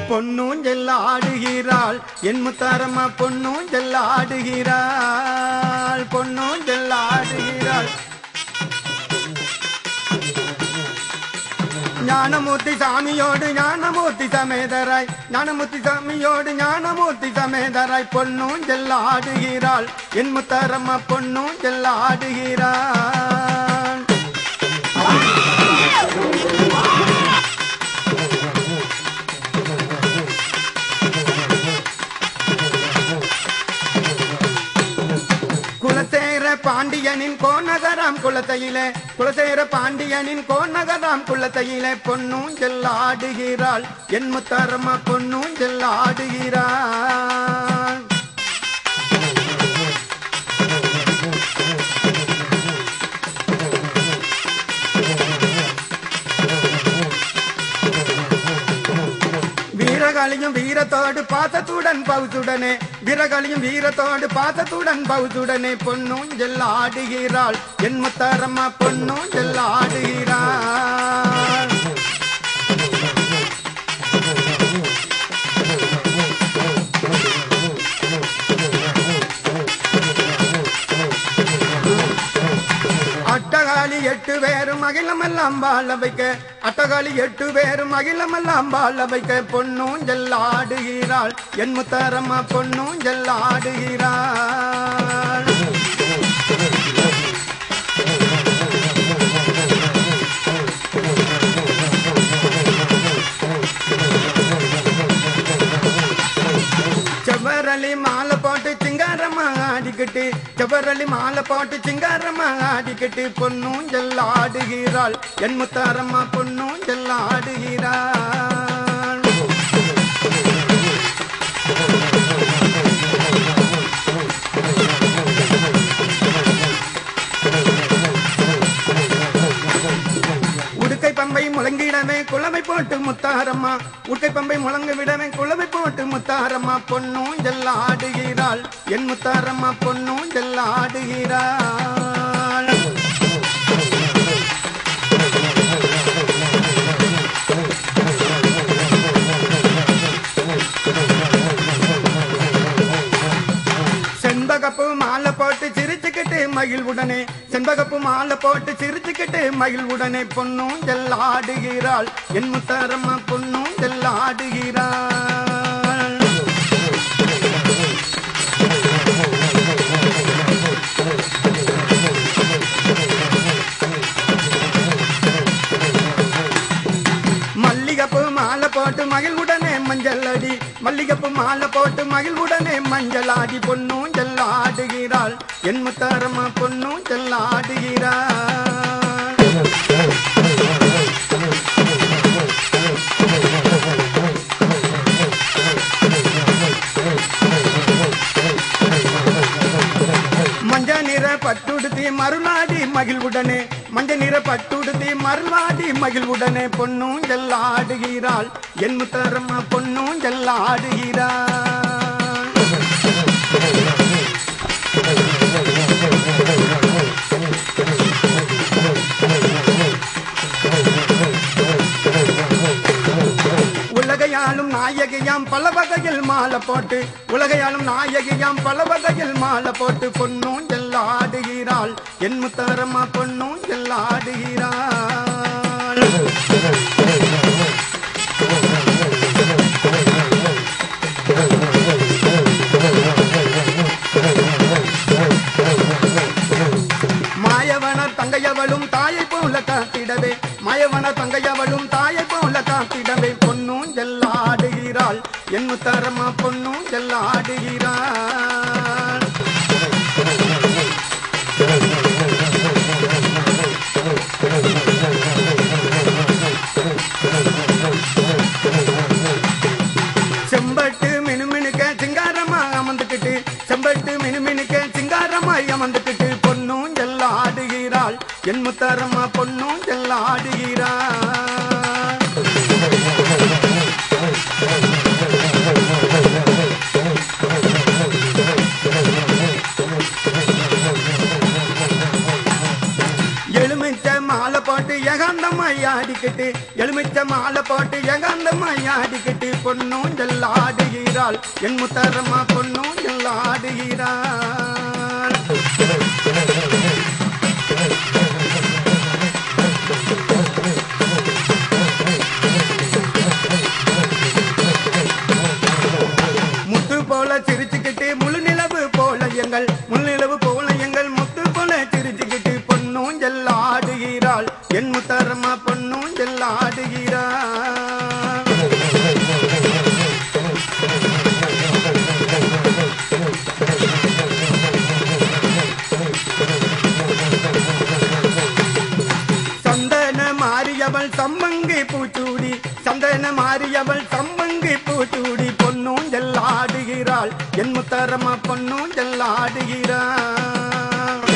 பொன்னூஞ்சல் ஆடுகிறாள் என் முத்தாரம்மா பொன்னூஞ்சல் ஆடுகிறாள் பொன்னூஞ்சல் ஆடுகிறாள் ஞானமூர்த்தி சாமியோடு ஞானமூர்த்தி சமேதராய் ஞானமூர்த்தி சாமியோடு ஞானமூர்த்தி சமேதராய் பொன்னூஞ்சல் ஆடுகிறாள் என் முத்தாரம்மா பொன்னூஞ்சல் ஆடுகிறாள் குலசேர பாண்டியனின் கோநகராம் குலத்தையிலே குலசேர பாண்டியனின் கோநகராம் குலத்தையிலே பொன்னூஞ்சல் ஆடுகிறாள் என் முத்தாரம்மா பொன்னூஞ்சல் ஆடுகிறாள் வீரகாளியும் வீரத்தோடு பாசத்துடன் பவுசுடனே வீரகாளியும் வீரத்தோடு பாசத்துடன் பவுசுடனே பொன்னூஞ்சல் ஆடுகிறாள் என் முத்தாரம்மா பொன்னூஞ்சல் ஆடுகிறாள் அட்டகாளி எட்டு பேரும் அகிலமெல்லாம் வாழ வைக்க அட்டகாளி எட்டு பேரும் அகிலமெல்லாம் வாழ வைக்க பொன்னூஞ்சல் ஆடுகிறாள் என் முத்தாரம்மா பொன்னூஞ்சல் ஆடுகிறாள் செவ்வரளி மாலை போட்டு சிங்காரமா ஆடிக்கிட்டு செவ்வரளி மாலை போட்டு சிங்காரமா ஆடிக்கிட்டு பொன்னூஞ்சல் ஆடுகிறாள் என் முத்தாரம்மா பொன்னூஞ்சல் ஆடுகிறாள் உடுக்கை பம்பை முழங்கிடவே குளமை போட்டு முத்தாரம்மா உடுக்கை பம்பை முழங்க விடவே குளமை போட்டு முத்தாரம்மா பொன்னூஞ்சல் ஆடுகிறாள் என் முத்தாரம்மா பொன்னூஞ்சல் ஆடுகிறாள் செண்பகப்பு மாலை போட்டு சிரிச்சுக்கிட்டு மகிழ்வுடனே செண்பகப்பு மாலை போட்டு சிரிச்சுக்கிட்டு மகிழ்வுடனே பொன்னூஞ்சல் ஆடுகிறாள் என் முத்தாரம்மா பொன்னூஞ்சல் ஆடுகிறாள் மல்லிகப்பு மாலை போட்டு மகிழ்வுடனே மஞ்சள் அடி மல்லிகப்பு மாலை போட்டு மகிழ்வுடனே மஞ்சள் ஆடி பொன்னூஞ்சல் ஆடுகிறாள் என் முத்தாரம்மா பொன்னூஞ்சல் ஆடுகிறாள் மஞ்ச நிற பட்டுடுத்தி மருளாடி மகிழ்வுடனே மஞ்ச நிற பட்டுடுத்தி மருளாடி மகிழ்வுடனே பொன்னூஞ்சல் ஆடுகிறாள் என் முத்தாரம்மா பொன்னூஞ்சல் ஆடுகிறாள் உலகையாளும் நாயகியாம் பல வகையில் மாலை போட்டு உலகையாளும் நாயகியாம் பல வகையில் மாலை போட்டு பொன்னூஞ்சல் ஆடுகிறாள் என் முத்தாரம்மா பொன்னூஞ்சல் ஆடுகிறாள் மாயவன தங்கையவளும் தாயை போல காத்திடவே மாயவன தங்கையவளும் தாயை போல காத்திடவே பொன்னூஞ்சல் ஆடுகிறாள் என் முத்தாரம்மா பொன்னூஞ்சல் ஆடுகிறாள் செம்பட்டு மினுமினுக்க சிங்காரமா அமர்ந்துக்கிட்டு செம்பட்டு மினுமினுக்க சிங்காரமாய் அமர்ந்துக்கிட்டு பொன்னூஞ்சல் ஆடுகிறாள் என் முத்தாரம்மா பொன்னூஞ்சல் ஆடுகிறாள் எலுமிச்ச மாலை போட்டு ஏகாந்தமாய் ஆடிக்கிட்டு எலுமிச்ச மாலை போட்டு ஏகாந்தமாய் ஆடிக்கிட்டு பொன்னூஞ்சல் ஆடுகிறாள் என் முத்தாரம்மா பொன்னூஞ்சல் ஆடுகிறாள் முத்து போல சிரிச்சுக்கிட்டு முழு நிலவு போல எங்கள் முழு நிலவு போல எங்கள் முத்து போல சிரிச்சுக்கிட்டு பொன்னூஞ்சல் ஆடுகிறாள் என் முத்தாரம்மா பொன்னூஞ்சல் ஆடுகிறாள் சந்தன மாறியவள் சம்மங்கி பூச்சூடி சந்தன மாறியவள் சம்மங்கி பூச்சூடி பொன்னூஞ்சல் ஆடுகிறாள் என் முத்தாரம்மா பொன்னூஞ்சல் ஆடுகிறாள்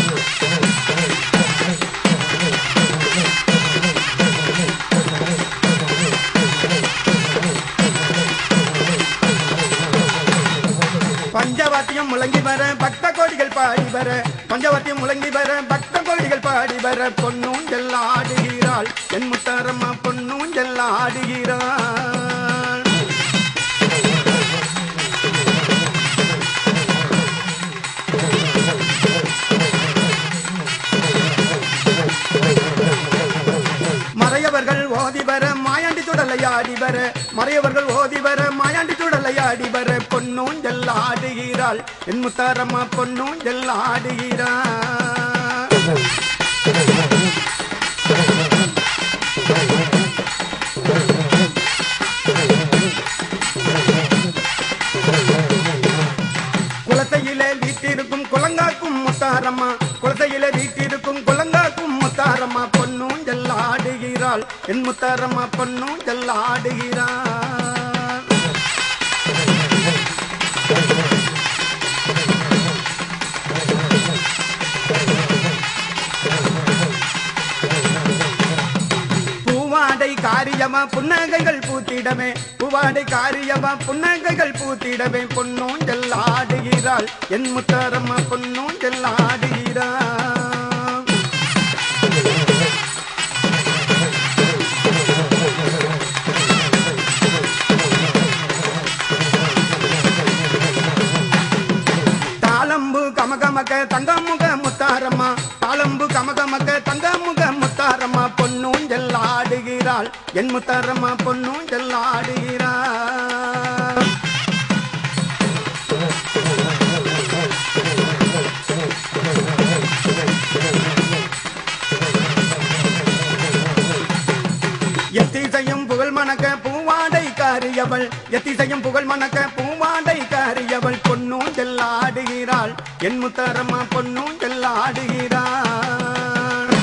பஞ்சவாத்தியம் முழங்கி வர பக்த கோடிகள் பாடி வர பஞ்சவாத்தியம் முழங்கி வர பக்த கோடிகள் பாடி வர பொன்னூஞ்சல் ஆடுகிறாள் என் முத்தாரம்மா பொன்னூஞ்சல் ஆடுகிறாள் மறையவர்கள் ஓதி வர மாயாண்டி சுடலை ஆடி வர மறையவர்கள் ஓதி வர மாயாண்டி சுடலை ஆடி வர பொன்னூஞ்சல் ஆடுகிறாள் என் முத்தாரம்மா பொன்னூஞ்சல் ஆடுகிறாள் குலத்தையிலே வீட்டிருக்கும் குலங்காக்கும் முத்தாரம்மா குலத்தையிலே வீட்டிருக்கும் குலங்காக்கும் முத்தாரம்மா பொன்னூஞ்சல் ஆடுகிறாள் என் முத்தாரம்மா பொன்னூஞ்சல் ஆடுகிறாள் பூவாடை காரியமா புன்னகைகள் பூத்திடமே பூவாடை காரியமா புன்னகைகள் பூத்திடமே பொன்னூஞ்சல் ஆடுகிறாள் என் முத்தாரம்மா பொன்னூஞ்சல் ஆடுகிறாள் தாளம்பு கமகமக்க தங்கமுக முத்தாரம்மா தாளம்பு கமகமக்க தங்கமுக முத்தாரம்மா பொன்னூஞ்சல் ஆடுகிறாள் என் முத்தாரம்மா பொன்னூஞ்சல் ஆடுகிறாள் எத்திசையும் புகழ் மணக்க பூவாடை காரியவள் எத்திசையும் புகழ் மணக்க பூவாடை காரியவள் பொன்னூஞ்சல் ஆடுகிறாள் என் முத்தாரம்மா பொன்னூஞ்சல் ஆடுகிறாள்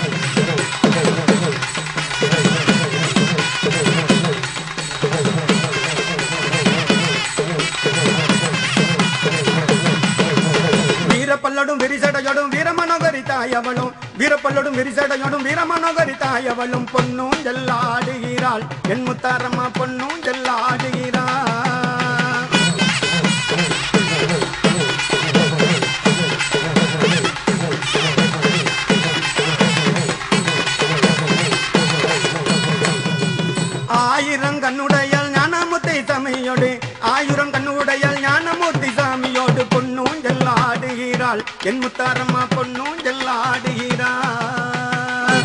வீரப்பல்லடும் விரிசடையோடும் வீரமனோகரி தாயவளும் வீரப்பல்லடும் விரிசடையோடும் வீரமனோகரி தாயவளும் பொன்னூஞ்சல் ஆடுகிறாள் என் முத்தாரம்மா பொன்னூஞ்சல் ஆடுகிறாள் ஆயிரம் கண்ணுடையால் ஞானமுத்தை சாமியோடு ஆயிரம் கண்ணுடையால் ஞானமூர்த்தி சாமியோடு பொன்னூஞ்சல் ஆடுகிறாள் என் முத்தாரம்மா பொன்னூஞ்சல் ஆடுகிறாள்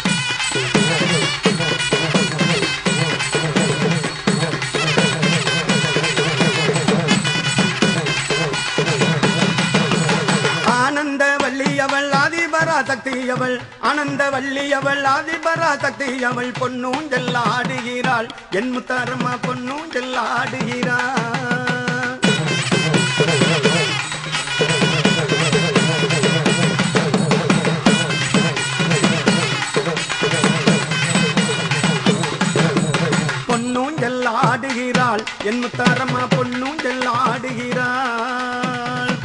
ஆனந்த வள்ளியவள் ஆதிபரா சக்தியவள் ஆனந்த வள்ளியவள் ஆதிபரா சக்தியவள் பொன்னூஞ்சல் ஆடுகிறாள் என் முத்தாரம்மா பொன்னூஞ்சல் ஆடுகிறாள் பொன்னூஞ்சல் ஆடுகிறாள் என் முத்தாரம்மா பொன்னூஞ்சல் ஆடுகிறாள்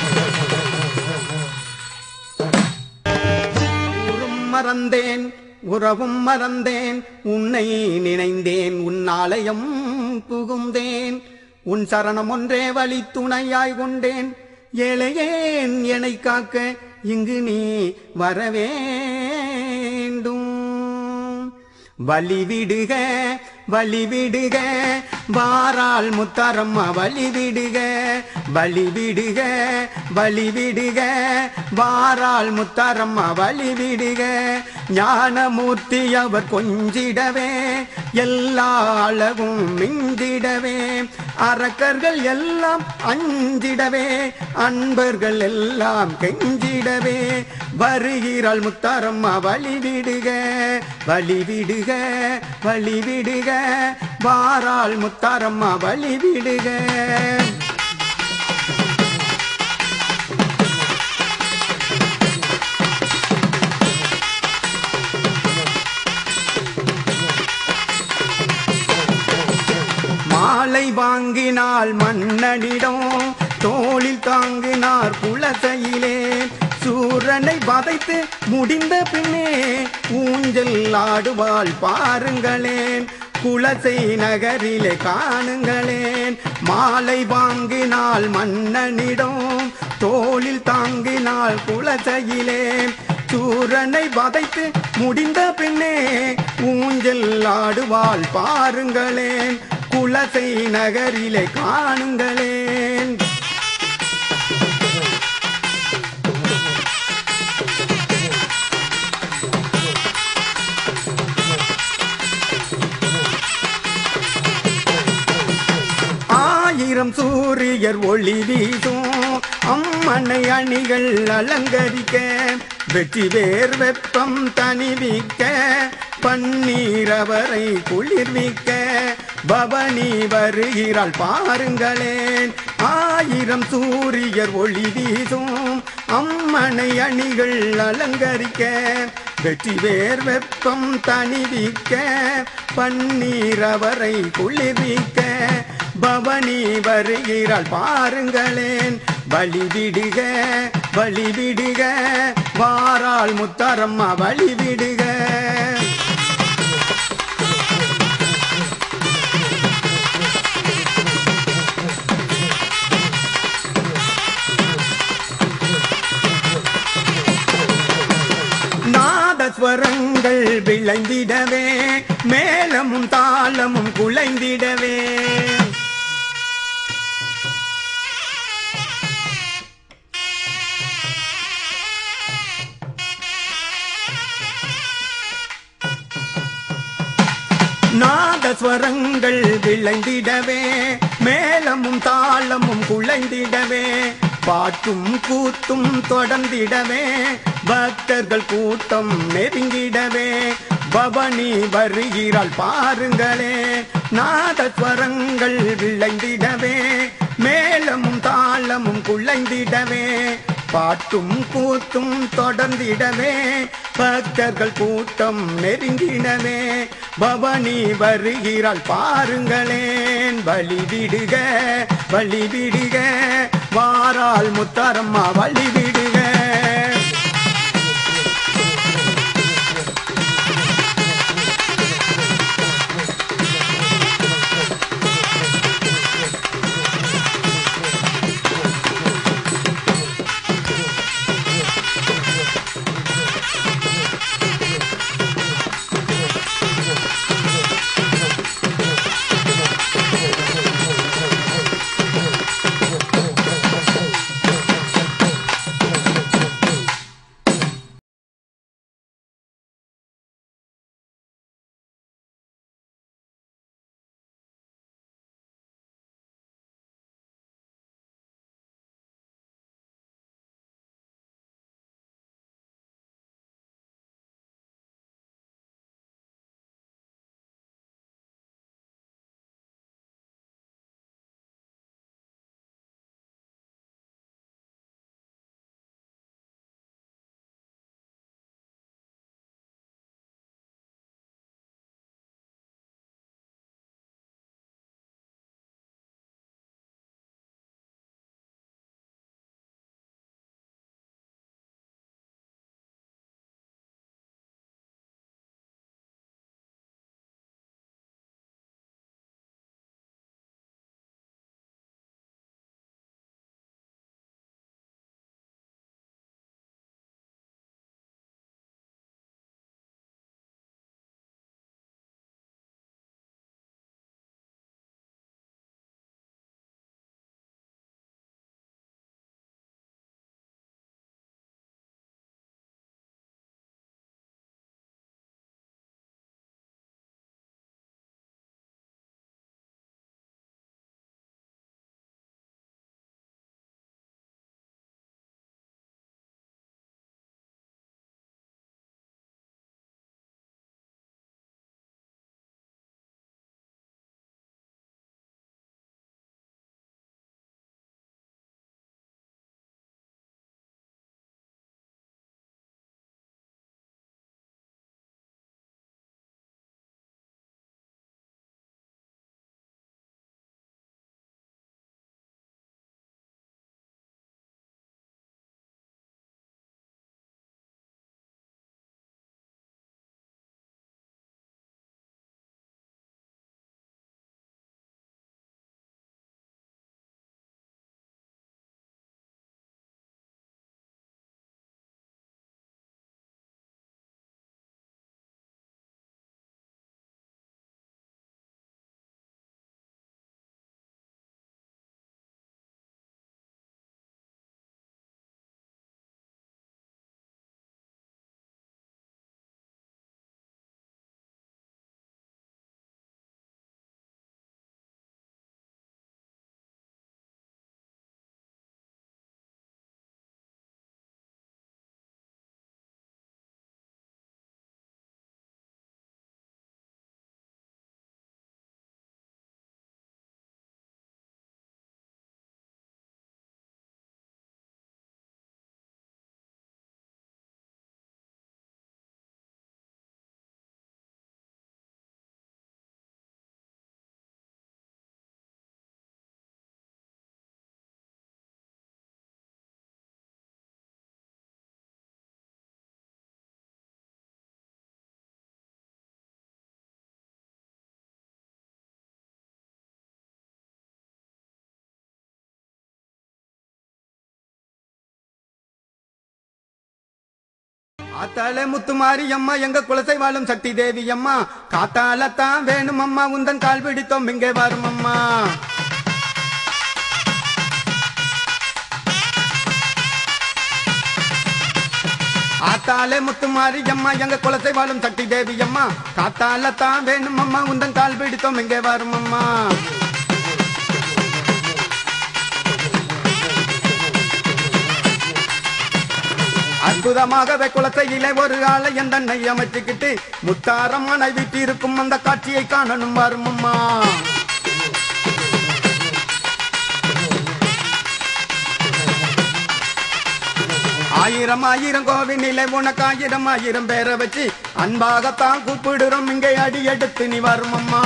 ஊரும் மறந்தேன் உறவும் மறந்தேன் உன்னை நினைந்தேன் உன்னாலயம் புகுந்தேன் உன் சரணம் ஒன்றே வழி துணையாய் கொண்டேன் ஏழையேன் என்னை காக்க இங்கு நீ வரவேண்டும் வழிவிடுக வழிவிடுக வாரால் முத்தாரம்மா வழிவிடுக வழிவிடுக வழிவிடுக வாரால் முத்தாரம்மா வழிவிடுக ஞானமூர்த்தி அவர் கொஞ்சிடவே எல்லா அழகும் மிஞ்சிடவே அரக்கர்கள் எல்லாம் அஞ்சிடவே அன்பர்கள் எல்லாம் கெஞ்சிடவே வருகிறாள் முத்தாரம்மா வழிவிடுக வழிவிடுக வழிவிடுக வாராள் முத்தாரம்மா வழிவிடுக மாலை வாங்கினால் மன்னனிடம் தோளில் தாங்கினார் குலசையிலே சூரனை வதைத்து முடிந்த பின்னே ஊஞ்சல் ஆடுவாள் பாருங்களேன் குலசை நகரிலே காணுங்களேன் மாலை வாங்கினால் மன்னனிடம் தோளில் தாங்கினாள் குலசையிலே சூரனை வதைத்து முடிந்த பின்னே ஊஞ்சல் ஆடுவாள் பாருங்களேன் குலசை நகரிலே காணுங்களேன் ஆயிரம் சூரியர் ஒளி வீசும் அம்மனை அணிகள் அலங்கரிக்க வெற்றி வேர் வெப்பம் தணிவிக்க பன்னீர் அவரை குளிர்விக்க பவனி வருகிறாள் பாருங்களேன் ஆயிரம் சூரியர் ஒளி வீசும் அம்மனை அணிகள் அலங்கரிக்க வெற்றி வேர் வெப்பம் தணிவிக்க பன்னீர் அவரை குளிர்விக்க பவனி வருகிறாள் பாருங்களேன் வழிவிடுக வழிவிடுக வாராள் முத்தாரம்மா வழிவிடுக நாதஸ்வரங்கள் விளைந்திடவே மேளமும் தாளமும் குலைந்திடவே நாதஸ்வரங்கள் விளைந்திடவே மேளமும் தாளமும் குலைந்திடவே பாட்டும் கூத்தும் தொடர்ந்திடவே பக்தர்கள் கூட்டம் நெருங்கிடவே பவனி வருகிறாள் பாருங்களே நாதஸ்வரங்கள் விளைந்திடவே மேளமும் தாளமும் குலைந்திடவே பாட்டும் கூத்தும் தொடர்ந்திடவே பக்தர்கள் கூட்டம் நெருங்கிடவே பவனி வருகிறாள் பாருங்களேன் வழிவிடுக வழிவிடுக வாராள் முத்தாரம்மா வழிவிடுக ஆத்தால முத்துமாரி அம்மா எங்க குலசை வாழும் சக்தி தேவி அம்மா காத்தால தான் வேணும் அம்மா உந்தன் கால் பிடித்தோம் இங்கே வரும் அம்மா ஆத்தாலே முத்துமாரி அம்மா எங்க குலசை வாழும் சக்தி தேவி அம்மா காத்தால தான் வேணும் அம்மா உந்தன் கால் பிடித்தோம் இங்கே வரும் அம்மா அற்புதமாகவே குலத்தையிலே ஒரு ஆளை என் தன்னை அமைச்சுக்கிட்டு முத்தாரம் மனைவிட்டு இருக்கும் அந்த காட்சியை காணணும் வரும் அம்மா ஆயிரம் ஆயிரம் கோவினிலே உனக்கு ஆயிரம் ஆயிரம் பேரை வச்சு அன்பாகத்தான் கூப்பிடுறோம் இங்கே அடி எடுத்து நீ வரும் அம்மா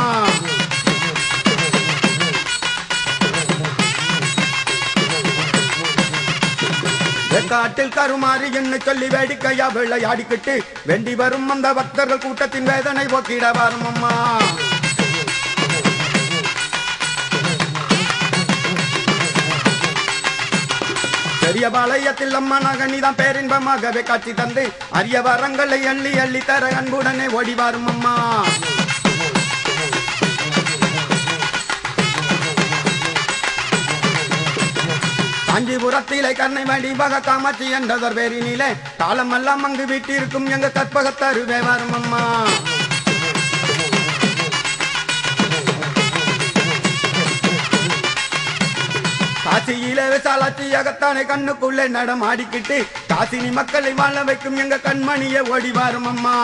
காட்டில் கருமாறி என்று சொல்லி வேடிக்கையா விளையாடிக்கிட்டு வெண்டி வரும் அந்த பக்தர்கள் கூட்டத்தின் வேதனை போக்கிட வரும் அம்மா பெரிய பாளையத்தில் அம்மனாக நீதான் பேரின்பமாகவே காட்சி தந்து அரிய வரங்களை அள்ளி அள்ளி தர அன்புடனே ஓடி வரும் அம்மா காஞ்சிபுரத்திலே கண்ணை வடி வக காமாட்சி என்றதர் பேரினிலே காலமெல்லாம் அங்கு வீட்டிருக்கும் எங்க கற்பகத்தருவே வரும் அம்மா காசியிலே விசாலாட்சியாகத்தானே கண்ணுக்குள்ளே நடமாடிக்கிட்டு காசினி மக்களை வாழ வைக்கும் எங்க கண்மணியை ஓடி வரும் அம்மா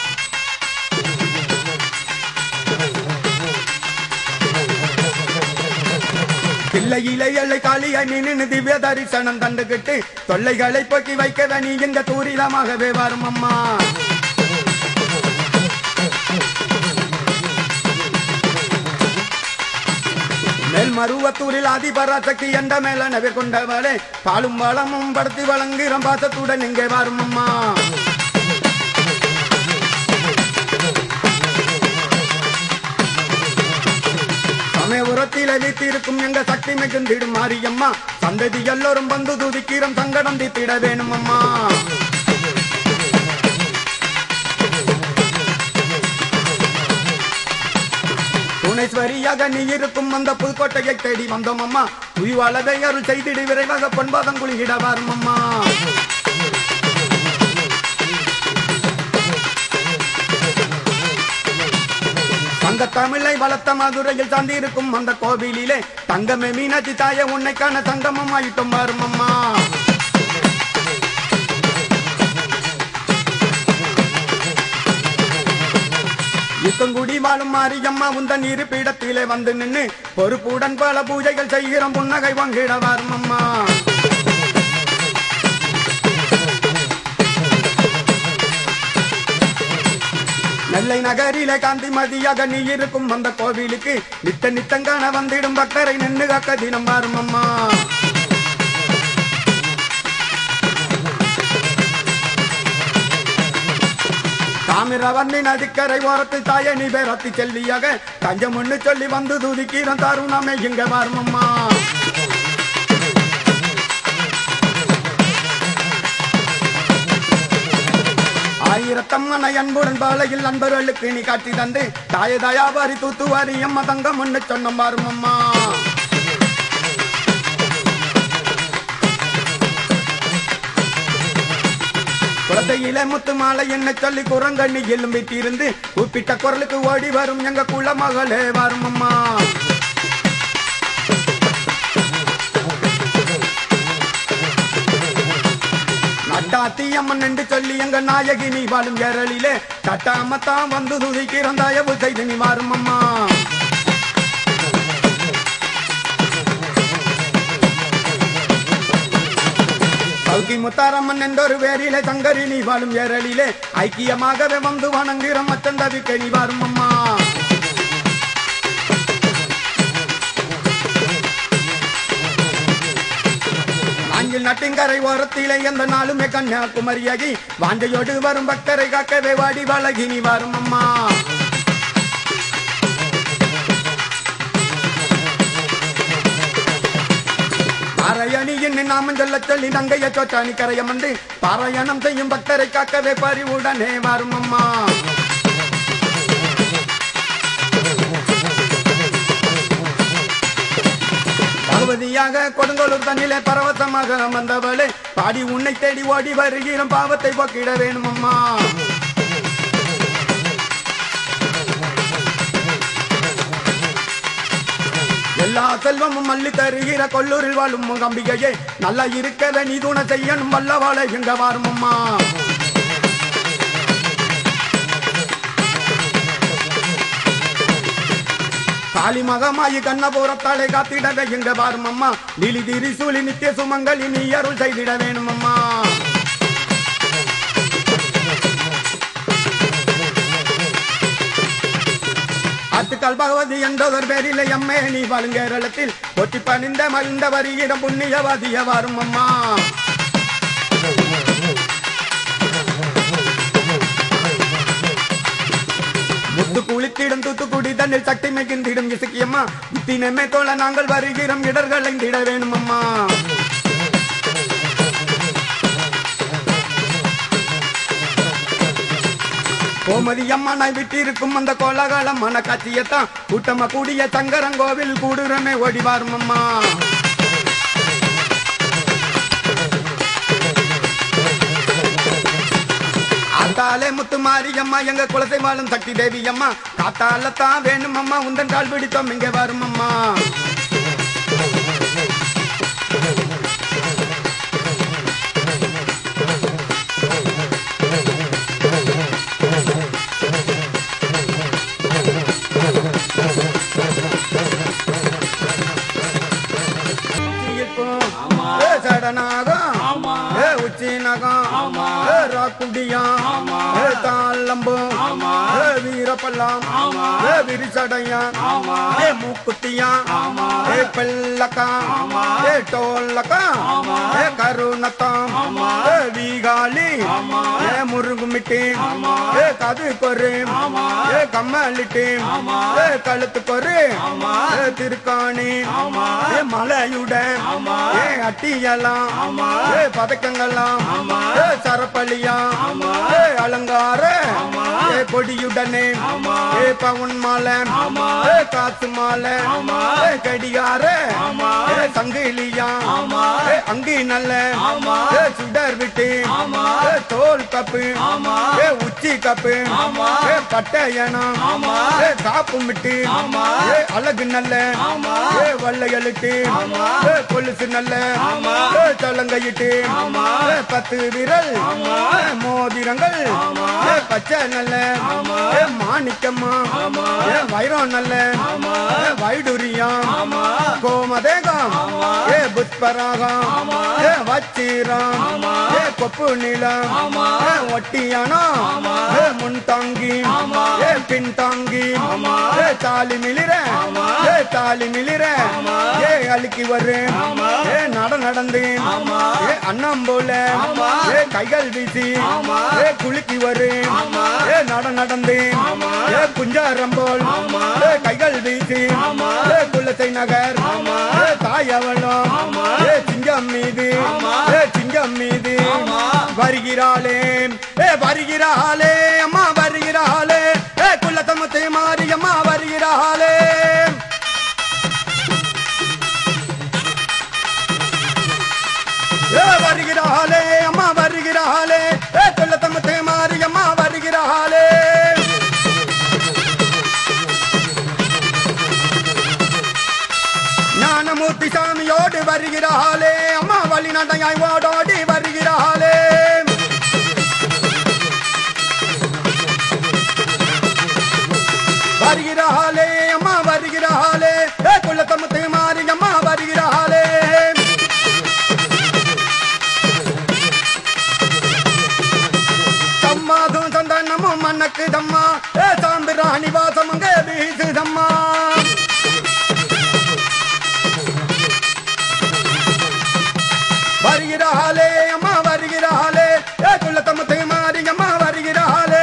பிள்ளையிலே எல்லை காளியை நின்று திவ்ய தரிசனம் தந்துகிட்டு தொல்லைகளை போக்கி வைக்க நீ எங்க தூரிதமாகவே வரும் அம்மா மேல் மருவத்தூரில் ஆதிபராசக்தி என்ற மேலனவே கொண்டவளே பாலும் வளமும் படுத்தி வழங்குகிற பாசத்துடன் இங்கே வரும் அம்மா சமயபுரத்தில் அழித்திருக்கும் எங்க சக்தி மிகுந்திடும் மாரியம்மா சந்ததி எல்லோரும் வந்து துதிக்கிறோம் சங்கடம் தீத்திட வேணும் அம்மா புவனேஸ்வரியாக நீ இருக்கும் அந்த புதுக்கோட்டையை தேடி வந்தோம் அம்மா உய்வாளதை அருள் செய்திடு விரைவாக பொன்பாதம் குளிகிட வரும் அம்மா தங்க தமிழை வளர்த்த மதுரையில் சார்ந்திருக்கும் அந்த கோவிலிலே தங்கமே மீனாட்சி தாய உன்னைக்கான சங்கமம் ஆயிட்டும் வரும் அம்மா இத்தங்குடி வாழும் மாரியம்மா உந்தன் இருப்பிடத்திலே வந்து நின்னு பொறுப்புடன் பல பூஜைகள் செய்கிறோம் புன்னகை வாங்கிட வரும் அம்மா நெல்லை நகரிலே காந்திமதியாக நீ இருக்கும் அந்த கோவிலுக்கு நித்த நித்தங்கான வந்திடும் பக்தரை நின்று காக்க தினம் வரும் அம்மா தாமிரவர்ணி நதிக்கரை ஓரத்தில் தாய நீ பேரத்தி செல்வியாக தஞ்சம் ஒண்ணு சொல்லி வந்து துதிக்கிறோம் தருணமே இங்க வரும் அம்மா ஆயிரத்தம்மனை அன்புடன் பாலையில் நண்பர்களுக்கு நீ காட்டி தந்து தாய தயாபாரி தூத்துவாரி அம்மா தங்கம் ஒண்ணு சொன்னம் வரும் அம்மா குழந்தையிலே முத்து மாலை என்ன சொல்லி குரங்கண்ணி எலும்பி தீர்ந்து கூப்பிட்ட குரலுக்கு ஓடி வரும் எங்க குள்ள மகளே வரும் அம்மா நட்டாத்தி அம்மன் என்று சொல்லி எங்க நாயகி நீ வாழும் ஏரலிலே தட்டாமத்தான் வந்து துதிக்கிறோம் தயவு செய்து நீ வரும் அம்மா சவுக்கி முத்தாரம்மன் என்றொரு வேரிலே சங்கரி நீ வாழும் ஏரலிலே ஐக்கியமாகவே வந்து வணங்குகிறோம் மச்சந்தவிக்கை நீ வரும் அம்மா நாங்கள் நட்டிங்கரை ஓரத்திலே எந்த நாளுமே கன்னியாகுமரியாகி வாஞ்சையோடு வரும் பக்தரை காக்கவே வாடி வழகி நீ வரும் அம்மா அரையணியின் நாமம் சொல்ல சொல்லி நங்கைய சோச்சாணி கரையம் வந்து பாராயணம் செய்யும் பக்தரை காக்கவே பறிவுடனே வரும் அம்மா பகவதியாக கொடுங்கோலூர் தண்ணிலே பரவசமாக வந்தவளே பாடி உன்னை தேடி ஓடி வருகிறோம் பாவத்தை போக்கிட வேணும் அம்மா எல்லா செல்வமும் மல்லி தருகிற கொல்லூரில் வாழும் முகம்பிகையே நல்லா இருக்கவே நீ துணை செய்யணும் வல்லவாளை எங்க வாரும் அம்மா காளி மகமாயி கண்ணபுரத்தாளை காத்திடவே எங்க வாரும் அம்மா நீலி திரிசூலி நித்திய சுமங்கலி நீ அருள் செய்திட வேணும் அம்மா ஆத்துக்கால் பகவதி என்றதொரு பேரிலே அம்மே நீ வழுங்கேரளத்தில் ஒட்டி பணிந்த மகிழ்ந்த வருகிடம் புண்ணியவாதிய வாரும் அம்மா முத்து குளித்திடும் தூத்துக்குடி தண்ணில் சக்தி மிகுந்திடும் இசக்கியம்மா தினமே தோழ நாங்கள் வருகிறோம் இடர்களை திட வேணும் அம்மா கோமதி அம்மனாய் விட்டிருக்கும் அந்த கோலாகலம் மன காட்சியத்தான் கூட்டமா கூடிய சங்கரங்கோவில் கூடுறமே ஓடி வாரும் அம்மா ஆத்தாலே முத்து மாரியம்மா எங்க குலசை வாழும் சக்தி தேவி அம்மா காத்தால தான் வேணும் அம்மா உந்தன் கால் பிடித்தோம் இங்க வரும் அம்மா உச்சியிருக்கும். ஏ சடநாகம் ஏ உச்சி நகம் ஏ ராக்குடியாம் ஏ தாளம்பம் ஏ வீரப்பல்லாம் ஏ விரிசடையான் ஏ மூக்குத்தியான் ஏ பெல்லக்கா ஏ டோல்லக்கா ஏ கருணத்தாம் ஏ வீகாளி ஏ முருகுமிட்டி ஏ கது கொரு ஏ கம்மலிட்டி ஏ கழுத்து கொரு ஏ திருக்காணி ஏ மலையுடன் ஏ அட்டியலாம் ஏ பதக்கங்களாம் ஏ சரப்பளியா ஏ அலங்கார ஏ கொடியுடனே ஏ பவுன் மாலை ஏ காசு மாலை ஏ கடிகார ஏ சங்கிலியா ஏ அங்கி நல்ல ஏ சுடர் விட்டு ஏ தோல் கப்பு ஏ உச்சி கப்பு ஏ பட்டயனம் ஏ காப்பு மிட்டு ஏ அழகு நல்ல ஏ வள்ளையழுட்டு ஏ கொலுசு நல்ல ஏ தலங்கையிட்டு ஏ பத்து விரல் ஏ மோதிரங்கள் ஏ பச்சை நல்ல ஏ மாணிக்கம்மா ஏ வைரம் நல்ல ஏ வைடுரியம் கோமதேகம் ஏ புஷ்பராகம் ஏ வச்சிரம் ஏ கொப்பு நிலம் ஏ ஒட்டியானம் ஏ முன் தாங்கி ஏ பின் தாங்கி ஏ தாலி மிளிர ஏ தாலி மிளிர ஏ அழுக்கி வரும் ஏ நட நடந்து ஏ அண்ணம் போல ஏ கைகள் வீசி ஏ குலுக்கி வரும் ஏ நட நடந்து ஏ குஞ்சாரம் போல் ஏ கைகள் வீசி ஏ குலத்தை நகர் ஏ தாயவளம் ஏ சிங்கம் மீது ஏ சிங்கம் மீது வருகிறாளே ஏ வருகிறாளே அம்மா வருகிறாளே ஏ குலத்தமத்தை மாறி அம்மா வருகிறாளே ஏ வருகிறாளே அம்மா வருகிறாளே ஏ குலத்தமத்தை மாறி அம்மா வருகிறாளே ஞானமூர்த்தி சாமியோடு வருகிறாளே அம்மா வழி நடையாய் ஓடோடி வருகிறாளே வருகிறாளே அம்மா வருகிறாளே ஏ குலத்தமுத்து மாறி அம்மா வருகிறாளே சம்மாதும் சந்தனமும் மண்ணக்கு தம்மா ஏ சாம்பிராணி வாசம் அங்கே வீசுதம்மா வருகிறாளே அம்மா வருகிறாளே ஏ குலத்தமுத்து மாறி அம்மா வருகிறாளே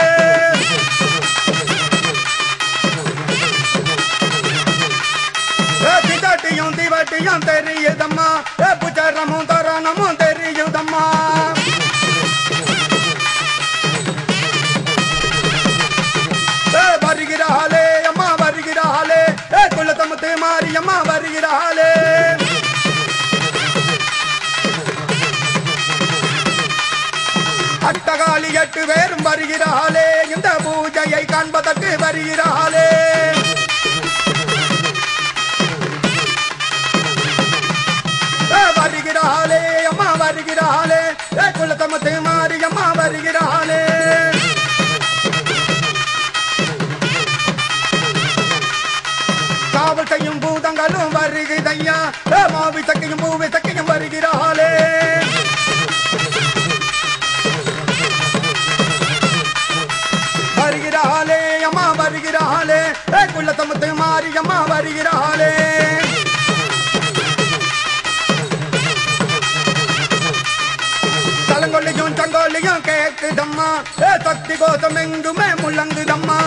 திட்டாட்டியும் திவ பட்டியும் தெரியுதம்மா ஏ புச்சரமும் தரணமும் தெரியுதம்மா ஏ வருகிறாளே அம்மா வருகிறாளே ஏ குலத்தமுத்து மாரியம்மா வருகிறாளே அட்டகாளி எட்டு பேரும் வருகிறாளே இந்த பூஜையை காண்பதற்கு வருகிறாளே ஏ, வருகிறாளே அம்மா வருகிறாளே ஏ குலத்தமத்து மாறி அம்மா வருகிறாளே காவல் செய்யும் பூதங்களும் வருகிறதையா ஏ, மாவி சக்கையும் பூவி சக்கையும் வருகிறாளே வருகிறாளே அம்மா வருகிறாளே ஏ குலத்தமத்து மாறி அம்மா வருகிறாளே தலங்கொல்லியும் சங்கோலியும் கேக்குதம்மா ஏ சக்தி கோஷம் எங்குமே முழங்குதம்மா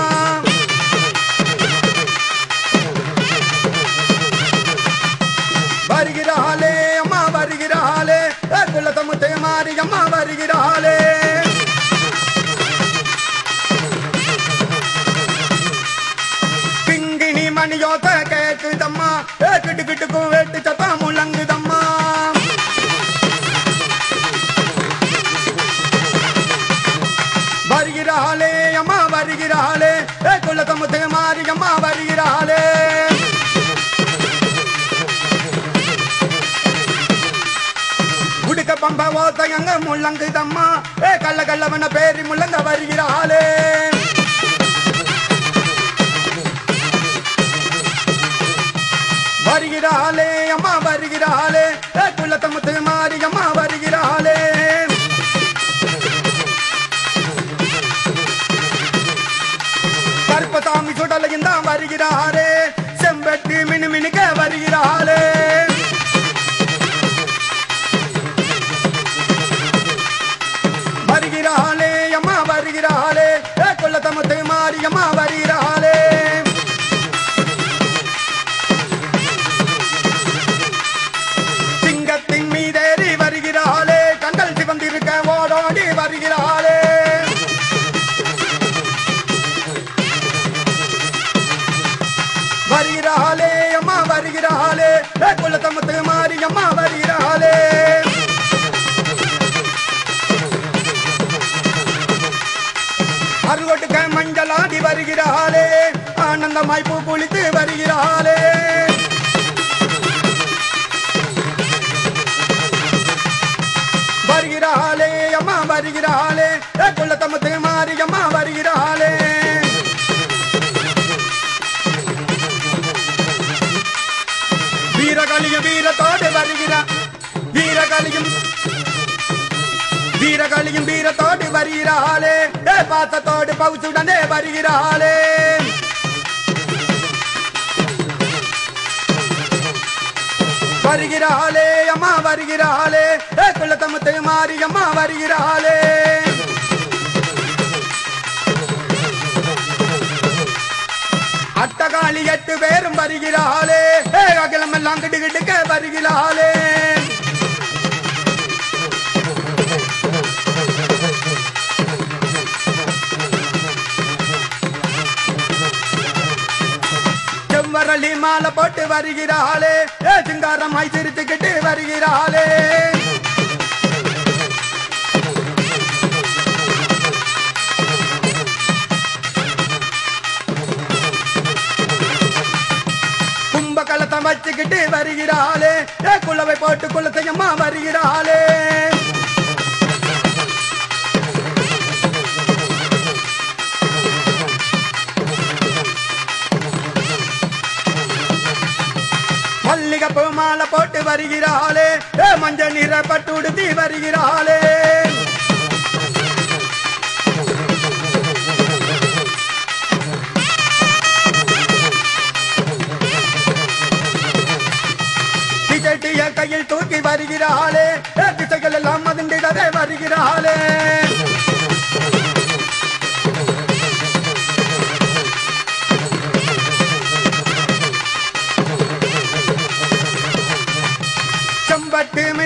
வருகிறாளே அம்மா வருகிறாளே ஏ குலத்தமுத்து மாறி அம்மா வருகிறாளே பிங்கினி மணியோத்த கேக்குதம்மா ஏ கிட்டு கிட்டுக்கும் வேட்டு சத்தம் முழங்குதம்மா வருகிறாளே அம்மா வருகிறாளே ஏ குலத்தமுத்து மாறி அம்மா வருகிறாளே உடுக்க பம்ப ஓத்தையங்க முள்ளங்குதம்மா ஏ கள்ள கள்ளவன பேரி முள்ளங்க வருகிறாளே வருகிறாளே அம்மா வருகிறாளே ஏ குலத்தமுத்து மாறி அம்மா வருகிறாளே கருப்பசாமி சுடலையும் தான் வருகிறாரே செம்பட்டி மினுமினுக்க வருகிறாளே வருகிறாளே அம்மா வருகிறாளே ஏ குலத்தமுத்து மாறி அம்மா வருகிறாளே சிங்கத்தின் மீதேறி வருகிறாளே கண்கள் சிவந்திருக்க ஓடோடி வருகிறாளே வருகிறாளே அம்மா வருகிறாளே ஏ குலத்தமுத்து மாறி அம்மா வருகிறாளே அருகொட்டுக்க மஞ்சளாடி வருகிறாளே ஆனந்தமாய் பூ குளித்து வருகிறாளே வருகிறாளே அம்மா வருகிறாளே ஏ குலத்தமுத்து மாறி அம்மா வருகிறாளே வீரகாளியும் வீரத்தோடு வருகிறார் வீரகாளியும் வீரகாளியும் வீரத்தோடு வருகிறாளே ஏ பாசத்தோடு பவுச்சுடனே வருகிறாளே வருகிறாளே அம்மா வருகிறாளே ஏ குலத்தமுத்து மாறி அம்மா வருகிறாளே அட்டகாளி எட்டு பேரும் வருகிறாளே ஏ அகிலமெல்லாம் கிடுகிடுக்க வருகிறாளே செவ்வரளி மாலை போட்டு வருகிறாளே ஏ சிங்காரமாய் சிரிச்சுக்கிட்டு வருகிறாளே கும்ப கலத்தை வச்சுக்கிட்டு வருகிறாளே ஏ குள்ளவை போட்டு குளத்தையம்மா வருகிறாளே மல்லிகைப்பூ மாலை போட்டு வருகிறாளே ஏ மஞ்சள் நிற பட்டு உடுத்தி வருகிறாளே திசைட்டிய கையில் தூக்கி வருகிறாளே ஏ திசைகள் எல்லாம் மதிண்டிடவே வருகிறாளே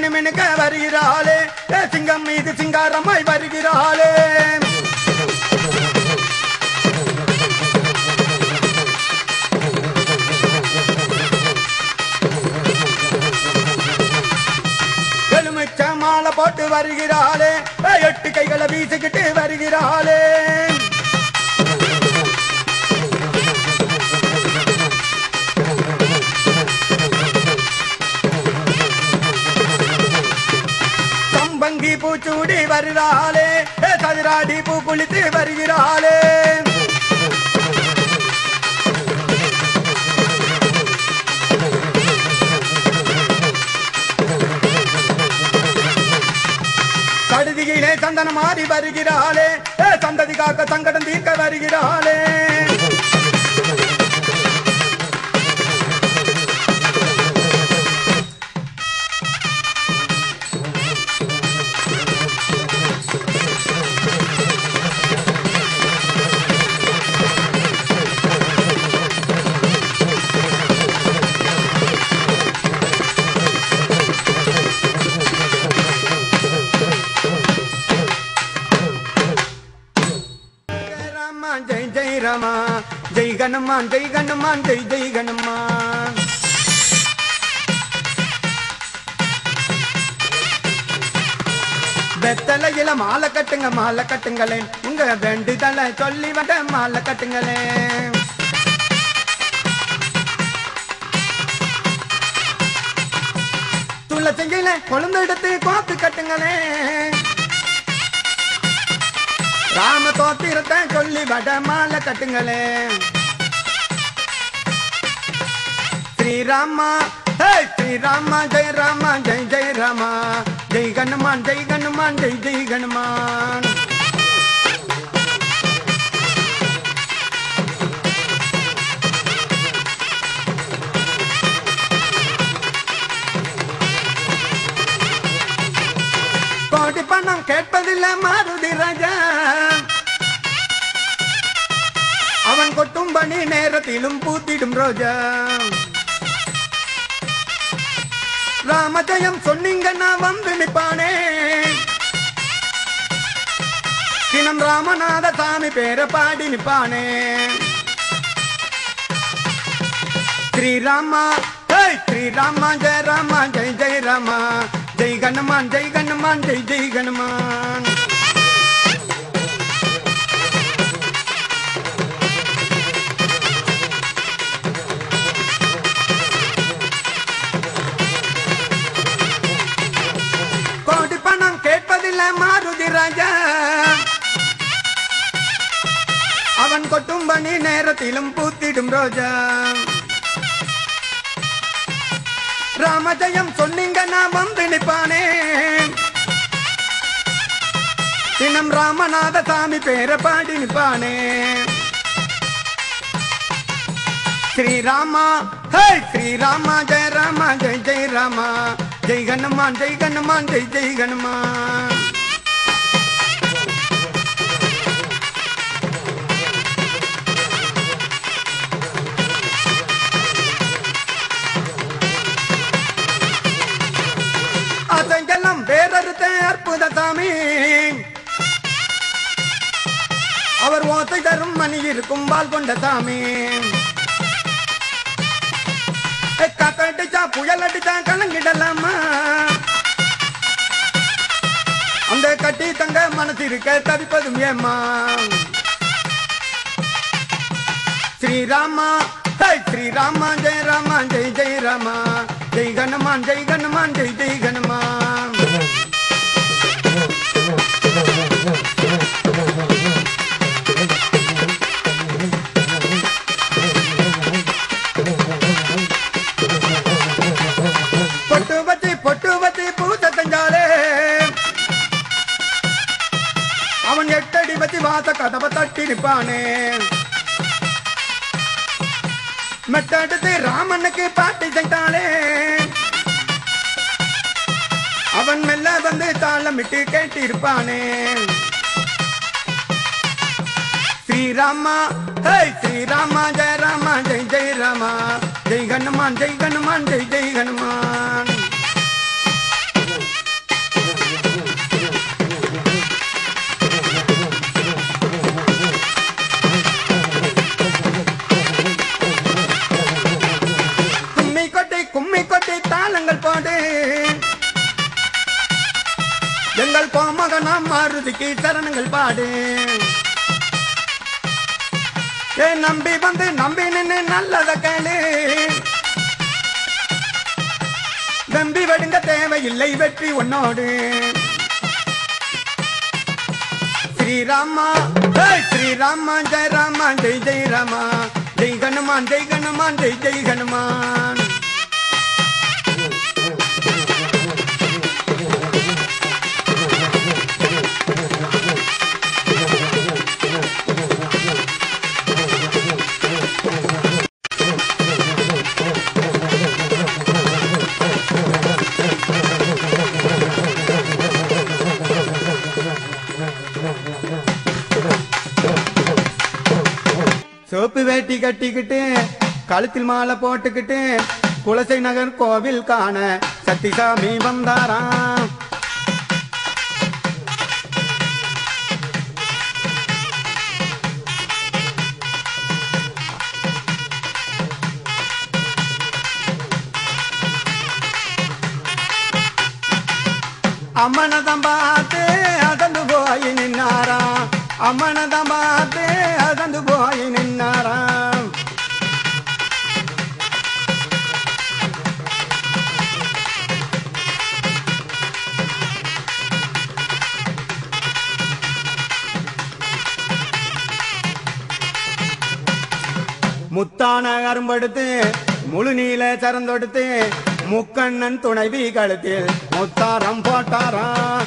மினுமினுக்க வருகிறாளே ஏ, சிங்கம் மீது சிங்காரமாய் வருகிறாளே எலுமிச்ச மாலை போட்டு வருகிறாளே ஏ, எட்டு கைகளை வீசிக்கிட்டு வருகிறாளே சம்பங்கி பூச்சூடி வருகிறாளே ஏ, சதுராடி பூ குளித்து வருகிறாளே கடுதியிலே சந்தனம் மாறி வருகிறாளே ஏ, சந்ததி காக்க சங்கடம் தீர்க்க வருகிறாளே ஜெய ராமா ஜெய் ஜெய் ராமா ஜெய் கனுமான் ஜெய் கனுமான் ஜெய் ஜெய் கனுமான் வெத்தலையில மாலை கட்டுங்க மாலை கட்டுங்களேன் உங்க வேண்டுதலை சொல்லி வந்த மாலை கட்டுங்களேன் துளசியில கொழுந்து எடுத்து கோத்து கட்டுங்களேன் ராம தோத்திரத்தை சொல்லி வட மாலை கட்டுங்களே ஸ்ரீராமா ஹே ஸ்ரீராமா ஜெய ராமா ஜெய் ஜெய ராமா ஜெய் கனுமான் ஜெய் கனுமான் ஜெய் ஜெய் கனுமான் கோடி பணம் கேட்பதில்லை மாருதி ராஜா அவன் கொட்டும் பணி நேரத்திலும் பூத்திடும் ரோஜா ராமஜயம் சொன்னீங்க நான் வந்து நிப்பானே தினம் ராமநாத சாமி பேரை பாடி நிப்பானே ஸ்ரீராமா ஹேய் ஸ்ரீராமா ஜெய ராமா ஜெய் ஜெய் ராமா ஜெய் கனுமான் ஜெய் கனுமான் ஜெய் ஜெய் கனுமான் கோடி பணம் கேட்பதில்லை மாருதி ராஜா அவன் கொட்டும் பணி நேரத்திலும் பூத்திடும் ரோஜா ராமஜயம் சொன்னீங்க நான் வந்து நிப்பானே தினம் ராமநாத சாமி பேரை பாடி நிப்பானே ஸ்ரீராமா ஹே ஸ்ரீராமா ஜெய ராமா ஜெய் ஜெய் ராமா ஜெய் கனுமான் ஜெய் கனுமான் ஜெய் ஜெய் கனுமான் அசங்கெல்லாம் வேறறுத்த அற்புத சாமி அவர் ஓசை தரும் மணி இருக்கும் பால் கொண்ட சாமி ஏ, காத்தடிச்சா புயல் அடிச்சா கலங்கிடலாமா அந்த கட்டி தங்க மனசு இருக்க தவிப்பதும் ஏமா ஸ்ரீராமா ஹை ஸ்ரீராமா ஜெய ராமா ஜெய் ஜெய் ராமா ஜெய் கனுமான் ஜெய் கனுமான் ஜெய் ஜெய் கனுமான் பொட்டு வச்சு பொட்டு வச்சு பூத்த தஞ்சாலே அவன் எட்டடி வச்சு வாச கதவை தட்டி நிப்பானே மெட்டடுத்து ராமனுக்கு பாட்டி செஞ்சாலே அவன் மெல்ல வந்து தாளமிட்டு கேட்டிருப்பானே ஸ்ரீராமா ஹே ஸ்ரீராமா ஜெய ராமா ஜெய் ஜெய் ராமா ஜெய் ஹனுமான் ஜெய் ஹனுமான் ஜெய் ஜெய் ஹனுமான் ஆட்டங்கள் போடு எங்கள் கோமகனாம் மாருதிக்கு சரணங்கள் பாடு ஏ நம்பி வந்து நம்பி நின்னு நல்லத கேளு நம்பி வெடுங்க தேவையில்லை வெற்றி உன்னோடு ஸ்ரீராமா ஜெய் ஸ்ரீராமா ஜெய் ராமா ஜெய் ஜெய் ராமா ஜெய் ஹனுமான் ஜெய் ஹனுமான் ஜெய் ஜெய் ஹனுமான் சோப்பு வேட்டி கட்டிக்கிட்டு கழுத்தில் மாலை போட்டுக்கிட்டு குலசை நகர் கோவில் காண சத்திசாமி வந்தாராம் அம்மனதம் பார்த்து அதந்து போய் நின்னாராம் அம்மனதம் பார்த்து அதந்து போய் நின்னாராம் முத்தான அரும்படுத்து முழு நீல சரந்தொடுத்து முக்கண்ணன் துணைவி கழுத்தில் முத்தாரம் போட்டாராம்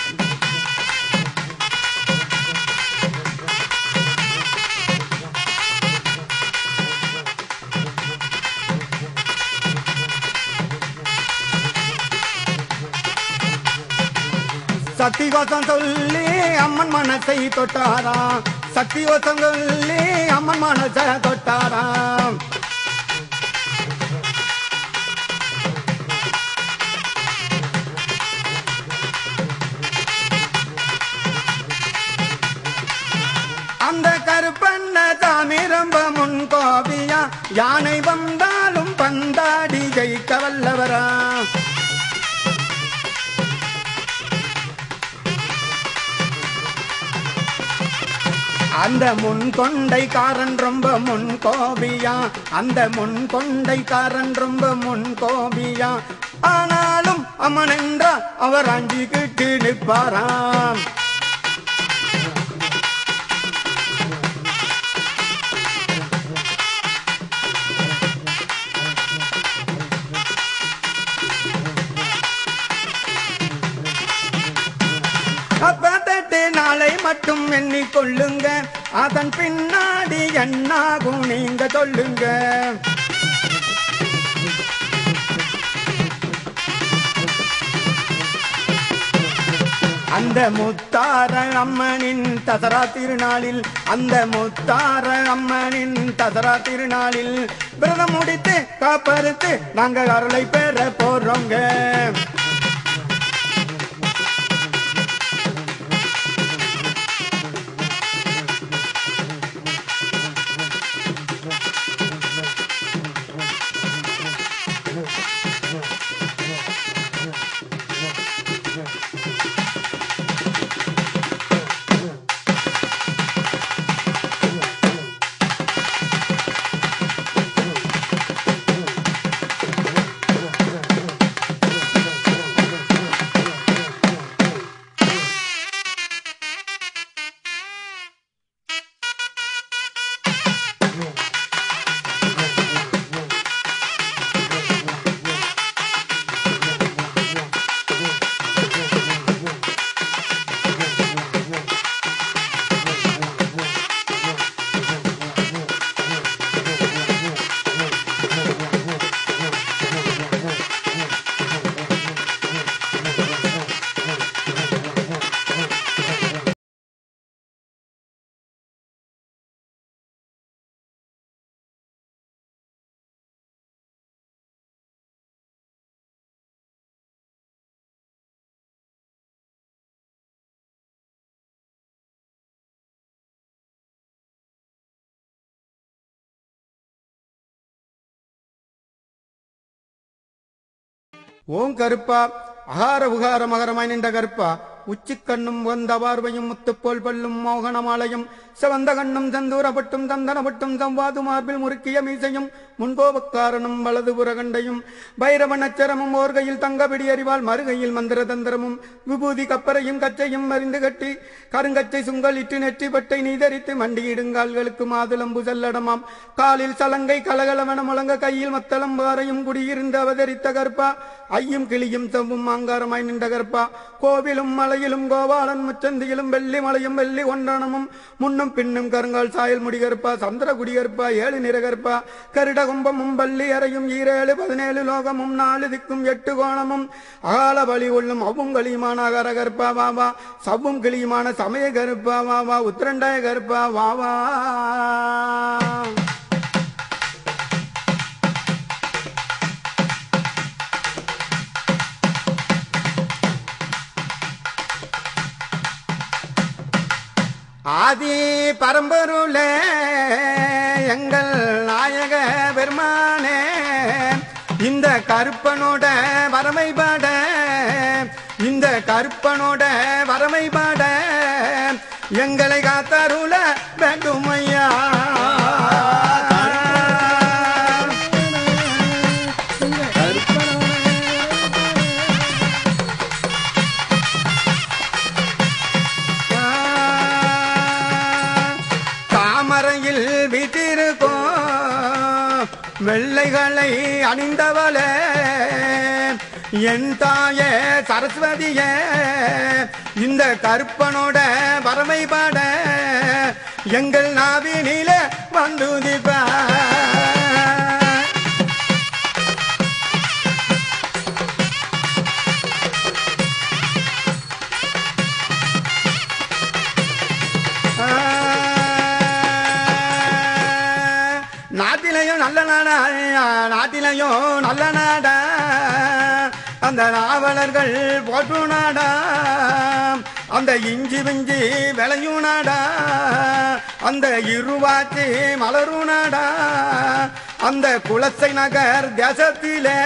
சத்திகோசம் சொல்லி அம்மன் மனசை தொட்டாராம் சத்திகோசம் சொல்லி அம்மன் மனசை தொட்டாராம் அந்த கருப்பண்ண சாமி ரொம்ப முன் கோபியா யானை வந்தாலும் பந்தாடி ஜெயிக்க வல்லவரா அந்த முன் கொண்டைக்காரன் ரொம்ப முன் கோபியா அந்த முன் கொண்டைக்காரன் ரொம்ப முன் கோபியா ஆனாலும் அம்மன் என்றா அவர் அஞ்சுக்கிட்டு நிற்பாராம் அப்பத்தட்டு நாளை மட்டும் எண்ணிக்கொள்ளுங்க அதன் பின்னாடி என்னாகும் நீங்க சொல்லுங்க அந்த முத்தார அம்மனின் தசரா திருநாளில் அந்த முத்தார அம்மனின் தசரா திருநாளில் விரதம் முடித்து காப்பறுத்து நாங்க அருளை பெற போறோங்க ஓம் கருப்பா அகார உகார மகரமாய் நின்ற கருப்பா உச்சிக்கண்ணும் வந்த பார்வையும் முத்துப்போல் பல்லும் மோகனமாலையும் சிவந்த கண்ணும் தந்தூரப்பட்டும் தந்தனப்பட்டும் தம்வாது மார்பில் முறுக்கிய மீசையும் முன்கோபக்காரனும் வலதுபுற கண்டையும் பைரவ நச்சரமும் ஓர்கையில் தங்கபிடி அறிவால் மறுகையில் மந்திர தந்திரமும் விபூதி கப்பரையும் கச்சையும் மறிந்து கட்டி கருங்கச்சை சுங்கல் இட்டு நெற்றி பட்டை நீதரித்து மண்டியிடுங்கால்களுக்கு மாதுளம்பு செல்லடமாம் காலில் சலங்கை கலகலவன முழங்க கையில் மத்தளம் பாறையும் குடியிருந்து அவதரித்த கற்பா ஐயும் கிளியும் தவ்வும் மாங்காரமாய் நின்ற கற்பா கோவிலும் மலையிலும் கோபாலன் முச்சந்தியிலும் வெள்ளி மலையும் வெள்ளி ஒன்றனமும் முன்னும் பின்னும் கருங்கால் சாயல் முடிகற்பா சந்திர குடிகற்பா ஏழு நிறகற்பா கருட கும்பமும் பள்ளி அறையும் ஈரேழு பதினேழு லோகமும் நாலு திக்கும் எட்டு கோணமும் அகால பலி உள்ளும் அவ்வும் களியுமான அகர கற்பா வா வா சவ்வும் கிளியுமான சமய கருப்பா வா வா உத்திரண்டாய கருப்பா வா வா ஆதி பரம்பொருளே எங்கள் நாயக பெருமானே இந்த கருப்பனோட வரமை பாட இந்த கருப்பனோட வரமை பாட எங்களை காத்தருள வேண்டுமையா தாமரையில் வீட்டிருக்கோம் வெள்ளைகளை அணிந்தவளே என் தாயே சரஸ்வதியே இந்த கருப்பனோட வரமை பாட எங்கள் நாவினில வந்துதிப்ப நாட்டிலையும் நல்ல நாடா நாட்டிலையும் நல்ல நாடா அந்த நாவலர்கள் போற்று நாடா அந்த இஞ்சி விஞ்சி விளையும் நாடா அந்த இருவாச்சி மலரும் நாடா அந்த குலசை நகர் தேசத்திலே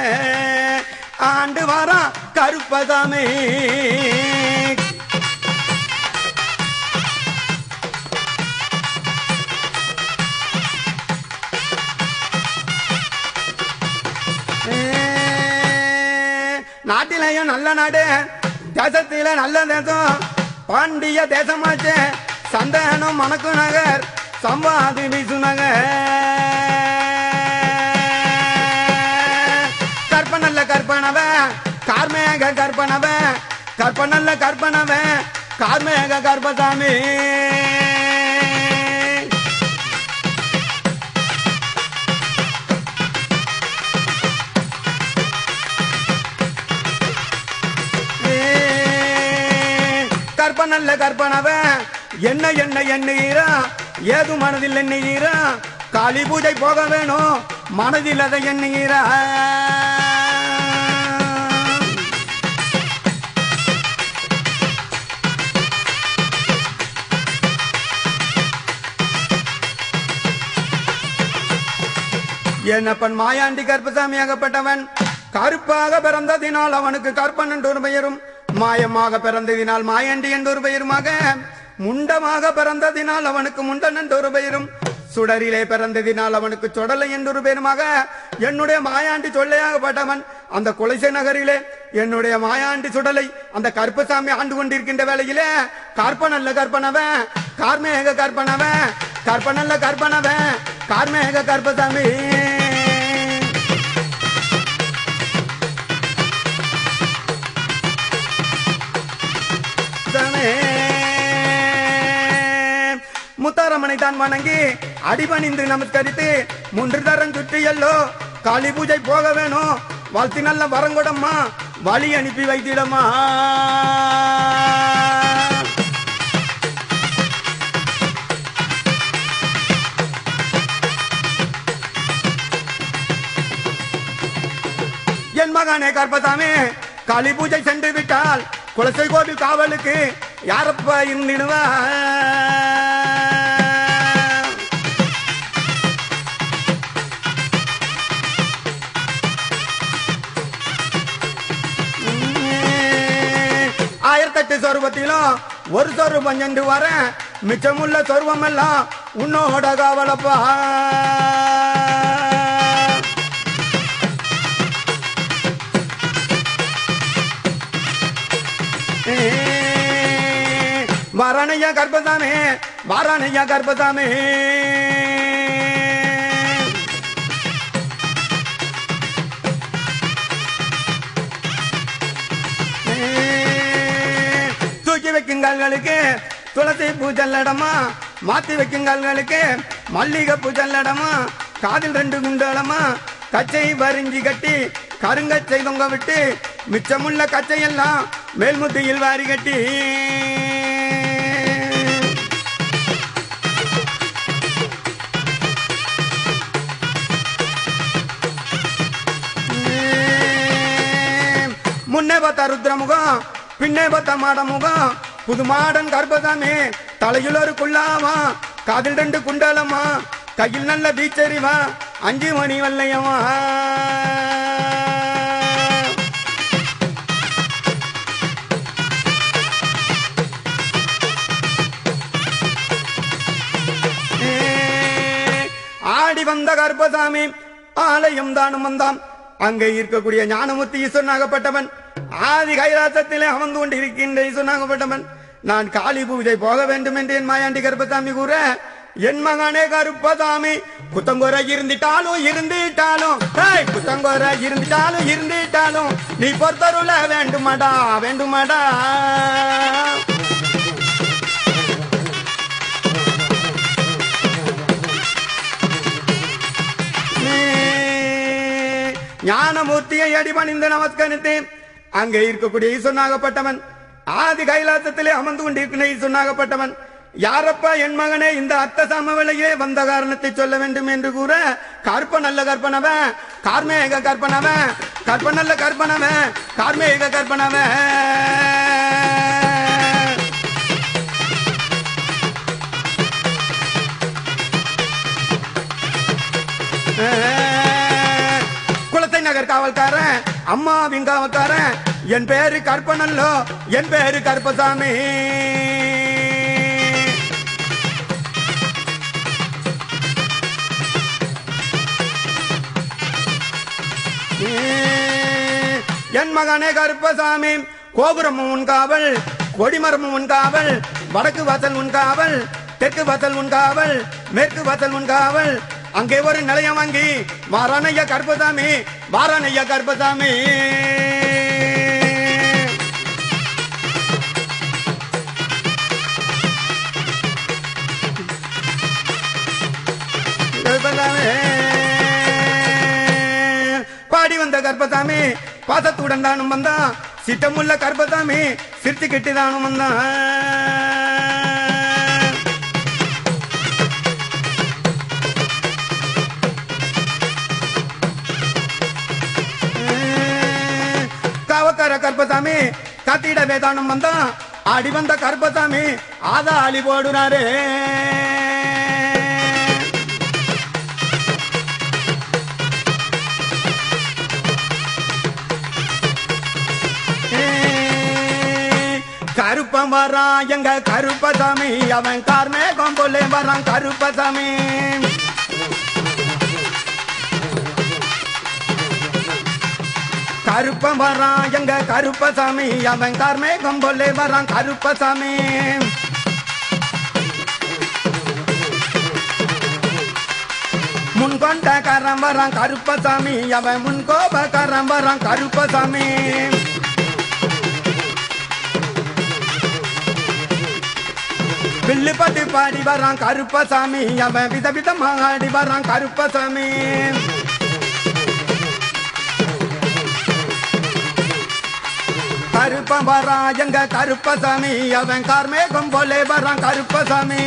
ஆண்டு வாரா கருப்பதாமே நாட்டிலையும் நல்ல நாடு தேசத்தில நல்ல தேசம் பாண்டிய தேசமாச்சு சந்தனம் மணக்கு நகர் சம்பாதி வீசு நகர் கற்பனல்ல கற்பனவ கார்மேக கற்பனவ கற்பனல்ல கற்பனவ கார்மேக கற்பசாமி கற்பனல்ல கற்பனவ என்ன என்ன எண்ணுகிறா ஏது மனதில் எண்ணுகிறா காளி பூஜை போக வேணும் மனதில் அதை எண்ணுகிறா என்னப்பன் மாயாண்டி கருப்பசாமியாகப்பட்டவன் கருப்பாக பிறந்ததினால் அவனுக்கு கற்பன் என்று ஒரு பெயரும் மாயமாக பிறந்ததினால் மாயாண்டி என்று ஒரு பெயருமாக முண்டமாக பிறந்ததினால் அவனுக்கு முண்டன் என்று ஒரு பெயரும் சுடரிலே பிறந்ததினால் அவனுக்கு சுடலை என்றொரு பெயருமாக என்னுடைய மாயாண்டி சொல்லையாகப்பட்டவன் அந்த குலைசை நகரிலே என்னுடைய மாயாண்டி சுடலை அந்த கருப்பசாமி ஆண்டு கொண்டிருக்கின்ற வேளையிலே கற்பனல்ல கற்பனவன் கார்மேக கற்பனவன் கற்பனல்ல கற்பனவன் கார்மேக கற்பசாமி தமே. முத்தாரம்மனை தான் வணங்கி அடிபணிந்து நமஸ்கரித்து மூன்று தரம் சுற்றியல்லோ காளி பூஜை போக வேணும் வாழ்த்தி நல்ல வரங்கொடம்மா வழி அனுப்பி வைத்திடமா என் மகனே கற்பதாமே காளி பூஜை சென்று விட்டால் குலசை கோவில் காவலுக்கு யாரப்பா இருந்திடுவா நாற்பத்தெட்டு சொருபத்திலும் ஒரு சொருபம் சென்று வர மிச்சமுள்ள சொருபம் எல்லாம் உன்னோட காவலப்பா வாராணையா கர்ப்பசாமி வாராணையா கர்ப்பசாமி தூக்கி வைக்கும் கால்களுக்கு துளசி பூஜல்லடமா மாத்தி வைக்கும் கால்களுக்கு மல்லிகை பூஜல்லடமா காதில் ரெண்டு குண்டலமா கச்சை வரிஞ்சி கட்டி கருங்கச்சை தொங்க விட்டு மிச்சமுள்ள கச்சையெல்லாம் மேல்முத்தியில் வாரி கட்டி முன்னே பார்த்த ருத்ரமுகம் பின்னே பார்த்த மாடமுகம் புது மாடன் கர்ப்பசாமி தலையில் ஒரு குள்ளாமா காதில் ரெண்டு குண்டலமா கையில் நல்ல பீச்சரிவா அஞ்சு மணி வல்லையமா ஆடி வந்த கர்ப்பசாமி ஆலயம் தானும் வந்தான் அங்கே இருக்கக்கூடிய ஞானமூர்த்தி ஈஸ்வரனாகப்பட்டவன் ஆதி கைலாசத்திலே அமர்ந்து கொண்டிருக்கின்ற ஈஸ்வரனாகப்பட்டவன் நான் காளி பூஜை போக வேண்டும் என்று என் மாயாண்டி கர்ப்பசாமி கூற என் மகனே கருப்பசாமி குத்தங்குறை இருந்துட்டாலும் இருந்துட்டாலும் ஏய், குத்தங்குறை இருந்துட்டாலும் இருந்துட்டாலும் நீ பொறுத்தருள வேண்டுமாடா வேண்டுமாடா ஞானமூர்த்தியை அடிபணிந்து நமஸ்கரித்து அங்கே இருக்கக்கூடிய ஈஸ்வரனாகப்பட்டவன் ஆதி கைலாசத்திலே அமர்ந்து கொண்டிருக்கிற ஈஸ்வரனாகப்பட்டவன் யாரப்பா என் மகனே இந்த அத்த சமவெளியே வந்த காரணத்தை சொல்ல வேண்டும் என்று கூற கற்ப நல்ல கற்பனவன் கார்மேக கற்பனவன் கற்ப நல்ல கற்பனவன் கார்மேக கற்பனவன் குளத்தை நகர் காவல்காரன் அம்மாவின் காவல்காரன் என் பேரு கற்பனல்லோ என் பேரு கருப்பசாமி என் மகனே கருப்பசாமி கோபுரமும் உன் காவல் கொடிமரமும் உன் காவல் வடக்கு வாசல் உன் காவல் தெற்கு வாசல் உன் காவல் மேற்கு வாசல் உன் காவல் அங்கே ஒரு நிலையம் வாங்கி வாரானையா கருப்பசாமி வாரானையா கருப்பசாமி கருப்பசாமி பாடி வந்த கர்ப்பசாமி பாசத்துடன் தானும் வந்தான் சிட்டமுள்ள கர்ப்பசாமி சிரித்து கெட்டு தானும் வந்தான் காவக்கார கர்ப்பசாமி கத்திட வேதானம் வந்தான் ஆடி வந்த கர்ப்பசாமி ஆதா அலி போடுறாரே கருப்பன் வரான் எங்க கருப்பசாமி அவன் கார்மே கொம்பொல்லே வரான் கருப்பசாமி கருப்பன் வரான் எங்க கருப்பசாமி அவன் கார்மே கொம்பொல்லே வரான் கருப்பசாமி முன்கொண்ட கரம் வரான் கருப்பசாமி அவன் முன்கோப கரம் வரான் கருப்பசாமி வில்லு பட்டு பாடி வரான் கருப்பசாமி அவன் வித விதமாக ஆடி வரான் கருப்பசாமி கருப்பன் வரான் எங்க கருப்பசாமி அவன் கார்மேகம் போலே வரான் கருப்பசாமி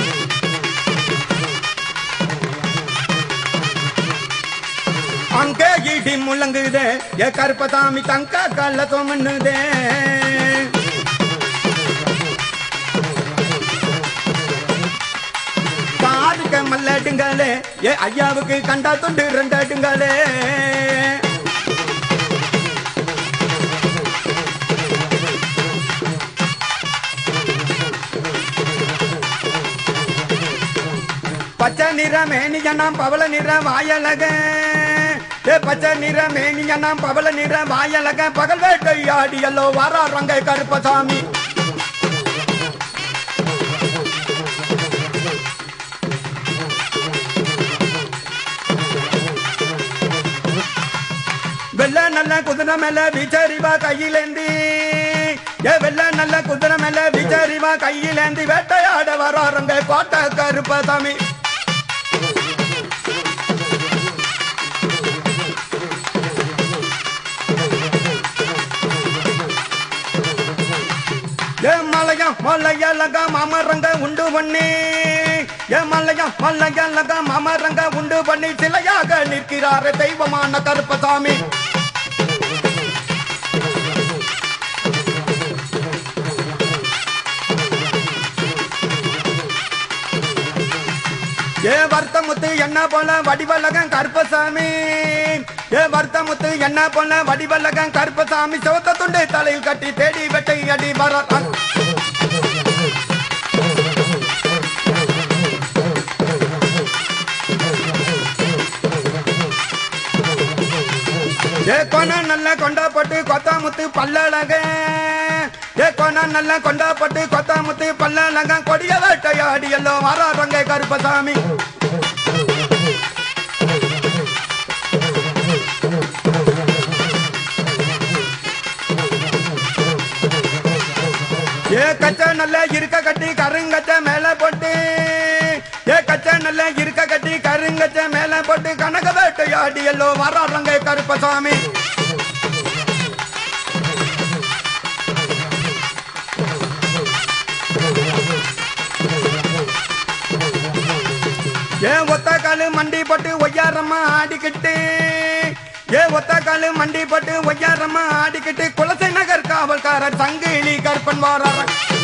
அங்கே இடி முழங்குதே ஏ கருப்பசாமி தங்க கல்ல தோமண்ணுதே காதுக்கு மல்லட்டுங்களே ஏ ஐயாவுக்கு கண்டா தொண்டு ரெண்டாட்டுங்களே மேனியனாம் பவள நிற வாயலக ஏ பச்சை நிற மேனியனாம் பவள நிற வாயலக பகல் வேட்டையாடியல்லோ வாராரங்க கருப்பசாமி வெள்ள நல்ல குதிரை மேல விச்சரிவா கையிலேந்தி ஏ வெள்ள நல்ல குதிரை மேல விச்சரிவா கையிலேந்தி வேட்டையாட வராருங்க கோட்டை கருப்பசாமி ஏ மலையம் மலையலக மாமரங்க உண்டு பண்ணி ஏ மலையம் மலையலக மாமரங்க உண்டு பண்ணி சிலையாக நிற்கிறாரு தெய்வமான கருப்பசாமி ஏ வர்த்தமுத்து என்ன போல வடிவலகம் கருப்பசாமி ஏ வர்த்தமுத்து என்ன போல வடிவலகம் கருப்பசாமி சிவத்த துண்டு தலையில் கட்டி தேடி வெட்டை அடி வர ஏ கொன நல்ல கொண்டாப்பட்டு கொத்தாமுத்து பல்லழக ஏ கொன நல்ல கொண்டாப்பட்டு கொத்தாமுத்து பல்லழக கொடிய வேட்டையாடி எல்லாம் வராறங்க கருப்பசாமி ஏ கச்ச நல்ல இருக்க கட்டி கருங்கச்ச மேல போட்டு ஏ கச்ச நல்ல இருக்க கட்டி கருங்கச்ச மேல போட்டு கனக வேட்டையாடி எல்லோ வராறங்க கருப்பசாமி ஏ ஒத்த காலு மண்டி போட்டு ஒய்யாரம்மா ஆடிக்கிட்டு ஏ ஒத்த காலு மண்டி போட்டு ஒய்யாரம்மா ஆடிக்கிட்டு குலசை நகர் காவல்காரர் சங்கிலி கற்பன் வாராரன்